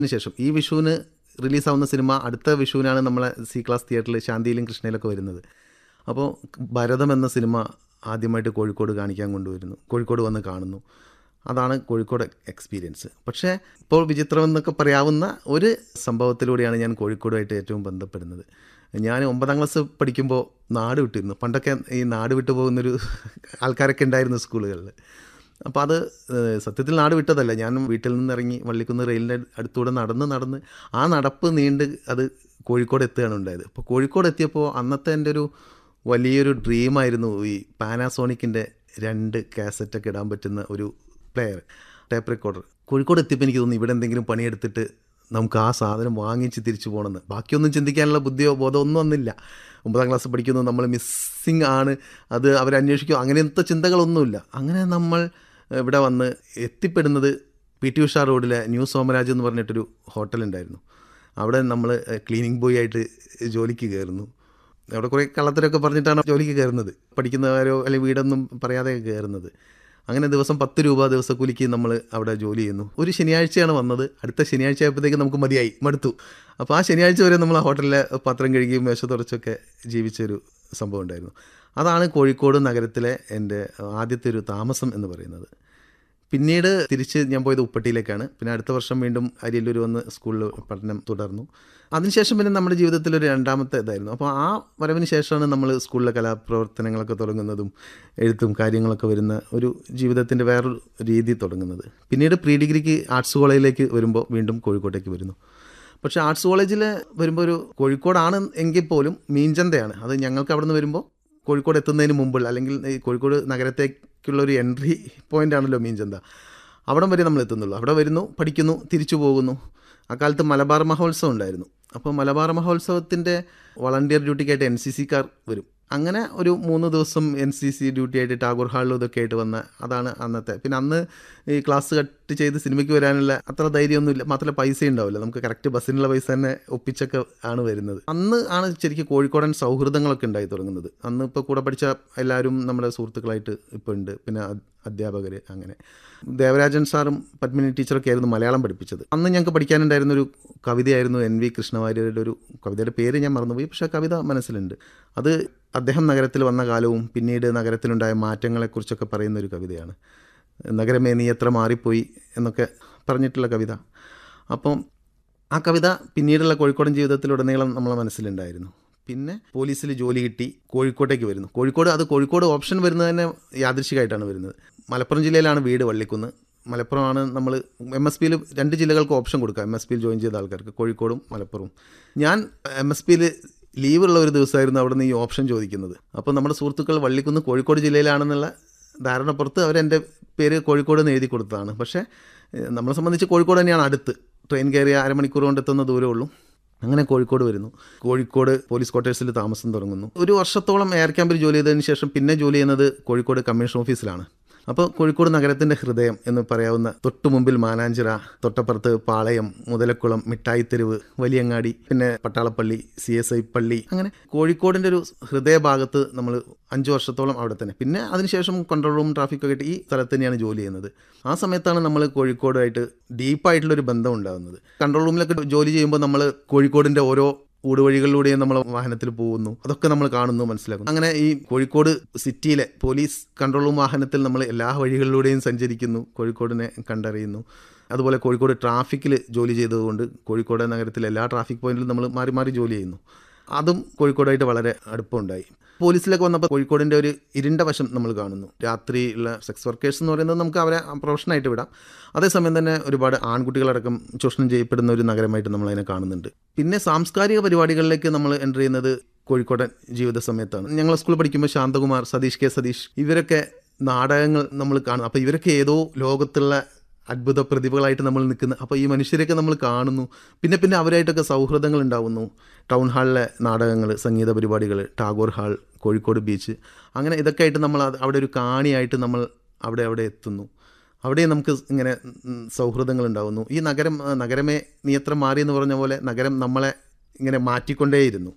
ശേഷം ഈ വിഷുവിന് റിലീസാവുന്ന സിനിമ അടുത്ത വിഷുവിനാണ് നമ്മളെ സി ക്ലാസ് തിയേറ്ററിൽ ശാന്തിയിലും കൃഷ്ണയിലൊക്കെ വരുന്നത് അപ്പോൾ ഭരതം എന്ന സിനിമ ആദ്യമായിട്ട് കോഴിക്കോട് കാണിക്കാൻ കൊണ്ടുവരുന്നു കോഴിക്കോട് വന്ന് കാണുന്നു അതാണ് കോഴിക്കോട് എക്സ്പീരിയൻസ് പക്ഷേ ഇപ്പോൾ വിചിത്രം എന്നൊക്കെ പറയാവുന്ന ഒരു സംഭവത്തിലൂടെയാണ് ഞാൻ കോഴിക്കോടുമായിട്ട് ഏറ്റവും ബന്ധപ്പെടുന്നത് ഞാൻ ഒമ്പതാം ക്ലാസ് പഠിക്കുമ്പോൾ നാട് വിട്ടിരുന്നു പണ്ടൊക്കെ ഈ നാട് വിട്ടു പോകുന്നൊരു ആൾക്കാരൊക്കെ ഉണ്ടായിരുന്നു സ്കൂളുകളിൽ അപ്പോൾ അത് ഏഹ്, സത്യത്തിൽ നാട് വിട്ടതല്ല ഞാൻ വീട്ടിൽ നിന്ന് ഇറങ്ങി വള്ളിക്കുന്ന് റെയിലിൻ്റെ അടുത്തൂടെ നടന്ന് നടന്ന് ആ നടപ്പ് നീണ്ട് അത് കോഴിക്കോട് എത്തുകയാണ് ഉണ്ടായത് അപ്പോൾ കോഴിക്കോട് എത്തിയപ്പോൾ അന്നത്തെ എൻ്റെ ഒരു വലിയൊരു ഡ്രീമായിരുന്നു ഈ പാനാസോണിക്കിൻ്റെ രണ്ട് കാസറ്റൊക്കെ ഇടാൻ പറ്റുന്ന ഒരു പ്ലെയർ ടേപ്പ് റെക്കോർഡർ കോഴിക്കോട് എത്തിയപ്പോൾ എനിക്ക് തോന്നി ഇവിടെ എന്തെങ്കിലും പണിയെടുത്തിട്ട് നമുക്ക് ആ സാധനം വാങ്ങിച്ച് തിരിച്ചു പോകണമെന്ന് ബാക്കിയൊന്നും ചിന്തിക്കാനുള്ള ബുദ്ധിയോ ബോധമോ ഒന്നും വന്നില്ല ഒമ്പതാം ക്ലാസ് പഠിക്കുന്നു നമ്മൾ മിസ്സിങ് ആണ് അത് അവരന്വേഷിക്കും അങ്ങനത്തെ ചിന്തകളൊന്നുമില്ല അങ്ങനെ നമ്മൾ ഇവിടെ വന്ന് എത്തിപ്പെടുന്നത് പി ടി ഉഷ റോഡിലെ ന്യൂ സോമരാജ് എന്ന് പറഞ്ഞിട്ടൊരു ഹോട്ടലുണ്ടായിരുന്നു അവിടെ നമ്മൾ ക്ലീനിങ് ബോയ് ആയിട്ട് ജോലിക്ക് കയറുന്നു അവിടെ കുറേ കള്ളത്തരമൊക്കെ പറഞ്ഞിട്ടാണ് ജോലിക്ക് കയറുന്നത് പഠിക്കുന്നവരോ അല്ലെങ്കിൽ വീടൊന്നും പറയാതെ കയറുന്നത് അങ്ങനെ ദിവസം പത്ത് രൂപ ദിവസക്കൂലിക്ക് നമ്മൾ അവിടെ ജോലി ചെയ്യുന്നു ഒരു ശനിയാഴ്ചയാണ് വന്നത് അടുത്ത ശനിയാഴ്ച ആയപ്പോഴത്തേക്ക് നമുക്ക് മതിയായി മടുത്തു അപ്പോൾ ആ ശനിയാഴ്ച വരെ നമ്മൾ ആ ഹോട്ടലിലെ പാത്രം കഴുകിയും മേശ തുടച്ചൊക്കെ ജീവിച്ചൊരു സംഭവം ഉണ്ടായിരുന്നു അതാണ് കോഴിക്കോട് നഗരത്തിലെ എൻ്റെ ആദ്യത്തെ ഒരു താമസം എന്ന് പറയുന്നത് പിന്നീട് തിരിച്ച് ഞാൻ പോയത് ഉപ്പട്ടിയിലേക്കാണ് പിന്നെ അടുത്ത വർഷം വീണ്ടും അരിയല്ലൂർ വന്ന് സ്കൂളിൽ പഠനം തുടർന്നു അതിനുശേഷം പിന്നെ നമ്മുടെ ജീവിതത്തിൽ ഒരു രണ്ടാമത്തെ ഇതായിരുന്നു അപ്പോൾ ആ വരവിന് ശേഷമാണ് നമ്മൾ സ്കൂളിലെ കലാപ്രവർത്തനങ്ങളൊക്കെ തുടങ്ങുന്നതും എഴുത്തും കാര്യങ്ങളൊക്കെ വരുന്ന ഒരു ജീവിതത്തിൻ്റെ വേറൊരു രീതി തുടങ്ങുന്നത് പിന്നീട് പ്രീ ഡിഗ്രിക്ക് ആർട്സ് കോളേജിലേക്ക് വരുമ്പോൾ വീണ്ടും കോഴിക്കോട്ടേക്ക് വരുന്നു പക്ഷേ ആർട്സ് കോളേജിൽ വരുമ്പോൾ ഒരു കോഴിക്കോടാണ് എങ്കിൽ പോലും മീൻചന്തയാണ് അത് ഞങ്ങൾക്ക് അവിടെ നിന്ന് വരുമ്പോൾ കോഴിക്കോട് എത്തുന്നതിന് മുമ്പുള്ള അല്ലെങ്കിൽ ഈ കോഴിക്കോട് നഗരത്തേക്കുള്ള ഒരു എൻട്രി പോയിന്റ് ആണല്ലോ മീൻചന്ത അവിടം വരെ നമ്മൾ എത്തുന്നുള്ളൂ അവിടെ വരുന്നു പഠിക്കുന്നു തിരിച്ചു പോകുന്നു അക്കാലത്ത് മലബാർ മഹോത്സവം ഉണ്ടായിരുന്നു അപ്പോൾ മലബാർ മഹോത്സവത്തിൻ്റെ വളണ്ടിയർ ഡ്യൂട്ടിക്കായിട്ട് എൻ സി സിക്കാർ വരും അങ്ങനെ ഒരു മൂന്ന് ദിവസം എൻ സി സി ഡ്യൂട്ടി ആയിട്ട് ടാഗോർ ഹാളിലും ഇതൊക്കെ ആയിട്ട് വന്ന അതാണ് അന്നത്തെ പിന്നെ അന്ന് ഈ ക്ലാസ് കട്ട് ചെയ്ത് സിനിമയ്ക്ക് വരാനുള്ള അത്ര ധൈര്യമൊന്നുമില്ല മാത്രമല്ല പൈസ ഉണ്ടാവില്ല നമുക്ക് കറക്റ്റ് ബസ്സിനുള്ള പൈസ തന്നെ ഒപ്പിച്ചൊക്കെ ആണ് വരുന്നത് അന്ന് ആണ് ശരിക്കും കോഴിക്കോടൻ സൗഹൃദങ്ങളൊക്കെ ഉണ്ടായി തുടങ്ങുന്നത് അന്ന് ഇപ്പോൾ കൂടെ പഠിച്ച എല്ലാവരും നമ്മുടെ സുഹൃത്തുക്കളായിട്ട് ഇപ്പോൾ ഉണ്ട് പിന്നെ അധ്യാപകർ അങ്ങനെ ദേവരാജൻ സാറും പത്മിനി ടീച്ചറൊക്കെ ആയിരുന്നു മലയാളം പഠിപ്പിച്ചത് അന്ന് ഞങ്ങൾക്ക് പഠിക്കാനുണ്ടായിരുന്ന ഒരു കവിതയായിരുന്നു എൻ വി കൃഷ്ണവാര്യരുടെ ഒരു കവിതയുടെ പേര് ഞാൻ മറന്നുപോയി പക്ഷേ ആ കവിത മനസ്സിലുണ്ട് അത് അദ്ദേഹം നഗരത്തിൽ വന്ന കാലവും പിന്നീട് നഗരത്തിലുണ്ടായ മാറ്റങ്ങളെക്കുറിച്ചൊക്കെ പറയുന്ന ഒരു കവിതയാണ് നഗരമേ നീ എത്ര മാറിപ്പോയി എന്നൊക്കെ പറഞ്ഞിട്ടുള്ള കവിത അപ്പം ആ കവിത പിന്നീടുള്ള കോഴിക്കോടൻ ജീവിതത്തിലുടനീളം നമ്മളെ മനസ്സിലുണ്ടായിരുന്നു പിന്നെ പോലീസിൽ ജോലി കിട്ടി കോഴിക്കോട്ടേക്ക് വരുന്നു കോഴിക്കോട് അത് കോഴിക്കോട് ഓപ്ഷൻ വരുന്നത് തന്നെ യാദൃശികമായിട്ടാണ് വരുന്നത് മലപ്പുറം ജില്ലയിലാണ് വീട് വള്ളിക്കുന്ന് മലപ്പുറമാണ് നമ്മൾ എം എസ് പിയിൽ രണ്ട് ജില്ലകൾക്ക് ഓപ്ഷൻ കൊടുക്കുക എം എസ് പിയിൽ ജോയിൻ ചെയ്ത ആൾക്കാർക്ക് കോഴിക്കോടും മലപ്പുറവും ഞാൻ എം എസ് പിയിൽ ലീവുള്ള ഒരു ദിവസമായിരുന്നു അവിടെ നിന്ന് ഈ ഓപ്ഷൻ ചോദിക്കുന്നത് അപ്പോൾ നമ്മുടെ സുഹൃത്തുക്കൾ വള്ളിക്കുന്ന് കോഴിക്കോട് ജില്ലയിലാണെന്നുള്ള ധാരണ പുറത്ത് അവരെൻ്റെ പേര് കോഴിക്കോട് എന്ന് എഴുതി കൊടുത്തതാണ് പക്ഷേ ഏഹ്, നമ്മളെ സംബന്ധിച്ച് കോഴിക്കോട് തന്നെയാണ് അടുത്ത് ട്രെയിൻ കയറിയ അരമണിക്കൂർ കൊണ്ട് എത്തുന്ന ദൂരമേ ഉള്ളൂ അങ്ങനെ കോഴിക്കോട് വരുന്നു കോഴിക്കോട് പോലീസ് ക്വാർട്ടേഴ്സിൽ താമസം തുടങ്ങുന്നു ഒരു വർഷത്തോളം എയർ ക്യാമ്പിൽ ജോലി ചെയ്തതിന് ശേഷം പിന്നെ ജോലി ചെയ്യുന്നത് കോഴിക്കോട് കമ്മീഷൻ ഓഫീസിലാണ് അപ്പോൾ കോഴിക്കോട് നഗരത്തിൻ്റെ ഹൃദയം എന്ന് പറയാവുന്ന തൊട്ടു മുമ്പിൽ മാനാഞ്ചിറ തൊട്ടപ്പുറത്ത് പാളയം മുതലക്കുളം മിഠായിത്തെരുവ് വലിയങ്ങാടി പിന്നെ പട്ടാളപ്പള്ളി സി എസ് ഐ പള്ളി അങ്ങനെ കോഴിക്കോടിൻ്റെ ഒരു ഹൃദയഭാഗത്ത് നമ്മൾ അഞ്ച് വർഷത്തോളം അവിടെ തന്നെ പിന്നെ അതിനുശേഷം കൺട്രോൾ റൂം ട്രാഫിക്കൊക്കെ ആയിട്ട് ഈ സ്ഥലത്ത് തന്നെയാണ് ജോലി ചെയ്യുന്നത് ആ സമയത്താണ് നമ്മൾ കോഴിക്കോടായിട്ട് ഡീപ്പായിട്ടുള്ളൊരു ബന്ധം ഉണ്ടാകുന്നത് കൺട്രോൾ റൂമിലൊക്കെ ജോലി ചെയ്യുമ്പോൾ നമ്മൾ കോഴിക്കോടിൻ്റെ ഓരോ ഊടുവഴികളിലൂടെയും നമ്മൾ വാഹനത്തിൽ പോകുന്നു അതൊക്കെ നമ്മൾ കാണുന്നു മനസ്സിലാക്കുന്നു അങ്ങനെ ഈ കോഴിക്കോട് സിറ്റിയിലെ പോലീസ് കൺട്രോൾ റൂം വാഹനത്തിൽ നമ്മൾ എല്ലാ വഴികളിലൂടെയും സഞ്ചരിക്കുന്നു കോഴിക്കോടിനെ കണ്ടറിയുന്നു അതുപോലെ കോഴിക്കോട് ട്രാഫിക്കിൽ ജോലി ചെയ്തതുകൊണ്ട് കോഴിക്കോട് നഗരത്തിലെ എല്ലാ ട്രാഫിക് പോയിന്റിലും നമ്മൾ മാറി മാറി ജോലി ചെയ്യുന്നു അതും കോഴിക്കോടായിട്ട് വളരെ അടുപ്പമുണ്ടായി പോലീസിലേക്ക് വന്നപ്പോൾ കോഴിക്കോടിൻ്റെ ഒരു ഇരുണ്ട വശം നമ്മൾ കാണുന്നു രാത്രിയുള്ള സെക്സ് വർക്കേഴ്സ് എന്ന് പറയുന്നത് നമുക്ക് അവരെ പ്രൊഫഷനായിട്ട് വിടാം അതേസമയം തന്നെ ഒരുപാട് ആൺകുട്ടികളടക്കം ചൂഷണം ചെയ്യപ്പെടുന്ന ഒരു നഗരമായിട്ട് നമ്മൾ അതിനെ കാണുന്നുണ്ട് പിന്നെ സാംസ്കാരിക പരിപാടികളിലേക്ക് നമ്മൾ എൻ്റർ ചെയ്യുന്നത് കോഴിക്കോടൻ ജീവിത സമയത്താണ് ഞങ്ങൾ സ്കൂളിൽ പഠിക്കുമ്പോൾ ശാന്തകുമാർ സതീഷ് കെ സതീഷ് ഇവരൊക്കെ നാടകങ്ങൾ നമ്മൾ കാണും അപ്പോൾ ഇവരൊക്കെ ഏതോ ലോകത്തുള്ള അത്ഭുത പ്രതിഭകളായിട്ട് നമ്മൾ നിൽക്കുന്നു അപ്പോൾ ഈ മനുഷ്യരെയൊക്കെ നമ്മൾ കാണുന്നു പിന്നെ പിന്നെ അവരായിട്ടൊക്കെ സൗഹൃദങ്ങൾ ഉണ്ടാവുന്നു ടൗൺ ഹാളിലെ നാടകങ്ങൾ സംഗീത പരിപാടികൾ ടാഗോർ ഹാൾ കോഴിക്കോട് ബീച്ച് അങ്ങനെ ഇതൊക്കെ ആയിട്ട് നമ്മൾ അത് അവിടെ ഒരു കാണിയായിട്ട് നമ്മൾ അവിടെ അവിടെ എത്തുന്നു അവിടെ നമുക്ക് ഇങ്ങനെ ഉം, സൗഹൃദങ്ങൾ ഉണ്ടാവുന്നു ഈ നഗരം ആ, നഗരമേ നീ എത്ര മാറി എന്ന് പറഞ്ഞ പോലെ നഗരം നമ്മളെ ഇങ്ങനെ മാറ്റിക്കൊണ്ടേയിരുന്നു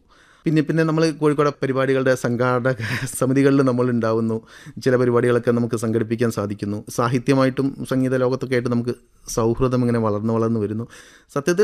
പിന്നെ പിന്നെ നമ്മൾ കോഴിക്കോട് പരിപാടികളുടെ സംഘാടക സമിതികളിൽ നമ്മൾ ഉണ്ടാവുന്നു ചില പരിപാടികളൊക്കെ നമുക്ക് സംഘടിപ്പിക്കാൻ സാധിക്കുന്നു സാഹിത്യമായിട്ടും സംഗീത ലോകത്തൊക്കെ ആയിട്ട് നമുക്ക് സൗഹൃദം ഇങ്ങനെ വളർന്നു വളർന്നു വരുന്നു സത്യത്തിൽ